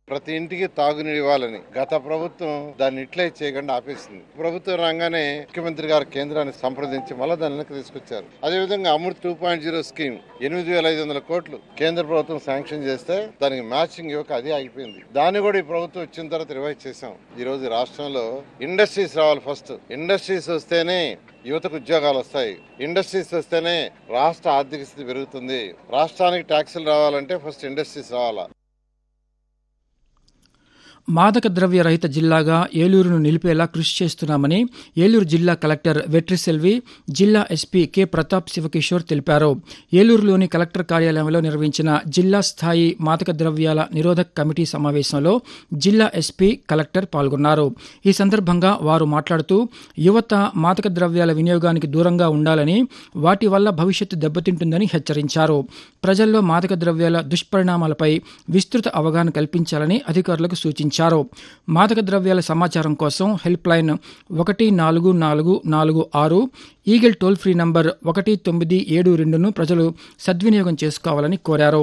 ప్రతి ఇంటికి తాగునీరు ఇవ్వాలని గత ప్రభుత్వం దాన్ని ఇట్లే చేయకుండా ఆపేసింది ప్రభుత్వం రాగానే ముఖ్యమంత్రి గారు కేంద్రాన్ని సంప్రదించి మళ్ళీ దాన్ని వెనక్కి తీసుకొచ్చారు అదేవిధంగా Amrut two point zero scheme ఎనిమిది వేల ఐదు వందల కోట్లు కేంద్ర ప్రభుత్వం శాంక్షన్ చేస్తే దానికి మ్యాచింగ్ ఇవ్వక అదే ఆగిపోయింది దాన్ని కూడా ఈ ప్రభుత్వం వచ్చిన తర్వాత రివైజ్ చేశాం ఈ రోజు రాష్ట్రంలో ఇండస్ట్రీస్ రావాలి ఫస్ట్ ఇండస్ట్రీస్ వస్తేనే యువతకు ఉద్యోగాలు వస్తాయి ఇండస్ట్రీస్ వస్తేనే రాష్ట్ర ఆర్థిక స్థితి పెరుగుతుంది రాష్ట్రానికి ట్యాక్సులు రావాలంటే ఫస్ట్ ఇండస్ట్రీస్ రావాలా మాదక ద్రవ్య రహిత జిల్లాగా ఏలూరును నిలిపేలా కృషి చేస్తున్నామని ఏలూరు జిల్లా కలెక్టర్ వెట్రిసెల్వి జిల్లా ఎస్పీ కె ప్రతాప్ శివకిషోర్ తెలిపారు ఏలూరులోని కలెక్టర్ కార్యాలయంలో నిర్వహించిన జిల్లా స్థాయి మాదక ద్రవ్యాల నిరోధక కమిటీ సమావేశంలో జిల్లా ఎస్పీ కలెక్టర్ పాల్గొన్నారు ఈ సందర్భంగా వారు మాట్లాడుతూ యువత మాదక ద్రవ్యాల వినియోగానికి దూరంగా ఉండాలని వాటి వల్ల భవిష్యత్తు దెబ్బతింటుందని హెచ్చరించారు ప్రజల్లో మాదక ద్రవ్యాల దుష్పరిణామాలపై విస్తృత అవగాహన కల్పించాలని అధికారులకు సూచించారు మాదక ద్రవ్యాల సమాచారం కోసం హెల్ప్ లైన్ ఒకటి నాలుగు నాలుగు నాలుగు ఆరు ఈగిల్ టోల్ ఫ్రీ నంబర్ ఒకటి తొమ్మిది ఏడు రెండును ప్రజలు సద్వినియోగం చేసుకోవాలని కోరారు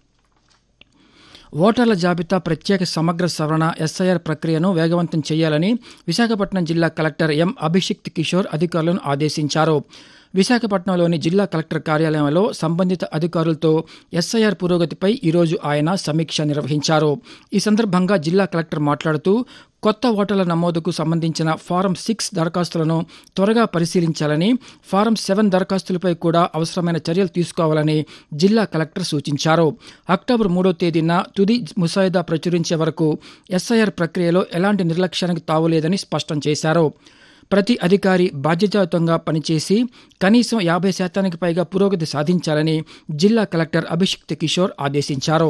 ఓటర్ల జాబితా ప్రత్యేక సమగ్ర సవరణ ఎస్ఐఆర్ ప్రక్రియను వేగవంతం చేయాలని విశాఖపట్నం జిల్లా కలెక్టర్ ఎం అభిషిక్త్ కిషోర్ అధికారులను ఆదేశించారు విశాఖపట్నంలోని జిల్లా కలెక్టర్ కార్యాలయంలో సంబంధిత అధికారులతో ఎస్ఐఆర్ పురోగతిపై ఈరోజు ఆయన సమీక్ష నిర్వహించారు ఈ సందర్భంగా జిల్లా కలెక్టర్ మాట్లాడుతూ కొత్త ఓటర్ల నమోదుకు సంబంధించిన ఫారం సిక్స్ దరఖాస్తులను త్వరగా పరిశీలించాలని ఫారం సెవెన్ దరఖాస్తులపై కూడా అవసరమైన చర్యలు తీసుకోవాలని జిల్లా కలెక్టర్ సూచించారు అక్టోబర్ మూడో తేదీన తుది ముసాయిదా ప్రచురించే వరకు ఎస్ఐఆర్ ప్రక్రియలో ఎలాంటి నిర్లక్ష్యానికి తావులేదని స్పష్టం చేశారు ప్రతి అధికారి బాధ్యతాయుతంగా పనిచేసి కనీసం యాభై శాతానికి పైగా పురోగతి సాధించాలని జిల్లా కలెక్టర్ అభిషిక్త్ కిషోర్ ఆదేశించారు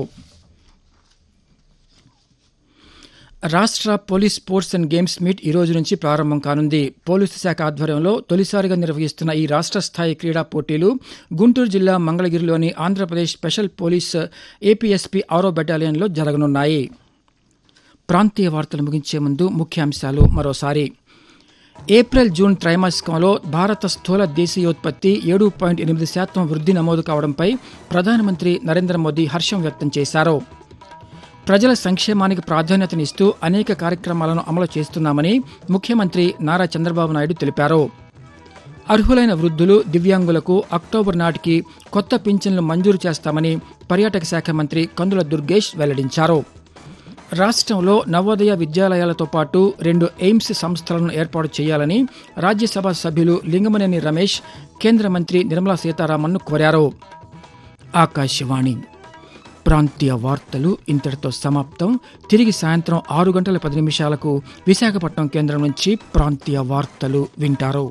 రాష్ట్ర police sports and games meet ఈ రోజు నుంచి ప్రారంభం కానుంది పోలీసు శాఖ ఆధ్వర్యంలో తొలిసారిగా నిర్వహిస్తున్న ఈ రాష్ట్ర స్థాయి క్రీడా పోటీలు గుంటూరు జిల్లా మంగళగిరిలోని ఆంధ్రప్రదేశ్ స్పెషల్ పోలీస్ ఏపీఎస్పీ ఆరో బెటాలియన్లో జరగనున్నాయి ప్రాంతీయ వార్తలు ముగించే ముందు ముఖ్యాంశాలు మరోసారి ఏప్రిల్ జూన్ త్రైమాసికంలో భారత స్థూల దేశీయోత్పత్తి ఏడు పాయింట్ ఎనిమిది శాతం వృద్ధి నమోదు కావడంపై ప్రధానమంత్రి నరేంద్ర మోదీ హర్షం వ్యక్తం చేశారు ప్రజల సంక్షేమానికి ప్రాధాన్యతనిస్తూ అనేక కార్యక్రమాలను అమలు చేస్తున్నామని ముఖ్యమంత్రి నారా చంద్రబాబు నాయుడు తెలిపారు అర్హులైన వృద్ధులు దివ్యాంగులకు అక్టోబర్ నాటికి కొత్త పింఛన్లు మంజూరు చేస్తామని పర్యాటక శాఖ మంత్రి కందుల దుర్గేష్ వెల్లడించారు రాష్ట్రంలో నవోదయ విద్యాలయాలతో పాటు రెండు ఎయిమ్స్ సంస్థలను ఏర్పాటు చేయాలని రాజ్యసభ సభ్యులు లింగమనేని రమేష్ కేంద్ర మంత్రి నిర్మలా సీతారామన్ను కోరారు ఆకాశవాణి ప్రాంతీయ వార్తలు ఇంతటితో సమాప్తం తిరిగి సాయంత్రం ఆరు గంటల పది నిమిషాలకు విశాఖపట్నం కేంద్రం నుంచి ప్రాంతీయ వార్తలు వింటారు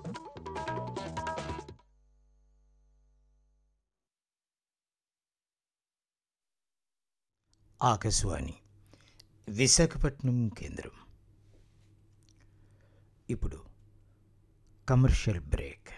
ఆకాశవాణి విశాఖపట్నం కేంద్రం ఇప్పుడు కమర్షియల్ బ్రేక్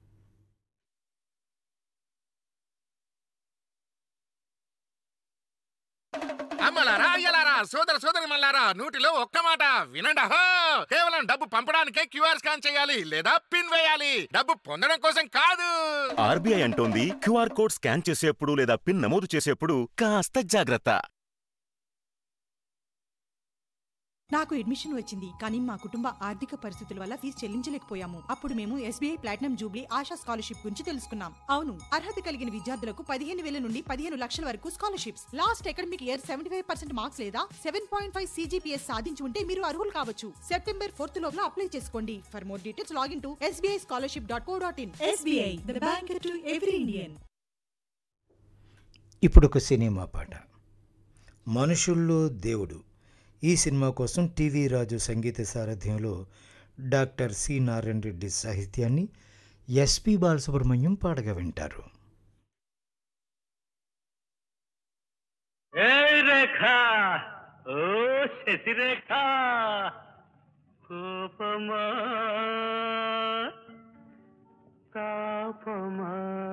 అమ్మలారా అయ్యలారా సోదర సోదరి మల్లారా నూటిలో ఒక్క మాట వినండి అహో కేవలం డబ్బు పంపడానికే క్యూఆర్ స్కాన్ చేయాలి లేదా పిన్ వేయాలి డబ్బు పొందడం కోసం కాదు ఆర్బీఐ అంటోంది క్యూఆర్ కోడ్ స్కాన్ చేసేప్పుడు లేదా పిన్ నమోదు చేసేప్పుడు కాస్త జాగ్రత్త నాకు అడ్మిషన్ వచ్చింది కానీ మా కుటుంబ ఆర్థిక పరిస్థితుల వల్ల ఫీజు చెల్లించలేకపోయాము అప్పుడు మేము SBI platinum jubilee Asha scholarship గురించి తెలుసుకున్నాం అవును అర్హత కలిగిన విద్యార్థులకు పదిహేను వేల నుండి పదిహేను లక్షల వరకు scholarships last academic year seventy five percent marks లేదా సెవెన్ పాయింట్ ఫైవ్ సీజీపీఎస్ సాధించి ఉంటే మీరు అర్హులు కావచ్చు సెప్టెంబర్ ఫోర్త్ లోపల అప్లై చేసుకోండి for more details login to SBI scholarship dot co dot in SBI the bank to every Indian ఇప్పుడు ఒక సినిమా పాట మనుషుల్లో దేవుడు ఈ సినిమా కోసం టీవీ రాజు సంగీత సారథ్యంలో డాక్టర్ సి నారాయణ రెడ్డి సాహిత్యాన్ని ఎస్పి బాలసుబ్రహ్మణ్యం పాడగా వింటారు ఏ రేఖ ఓ శశిరేఖ కోపమా తాపమా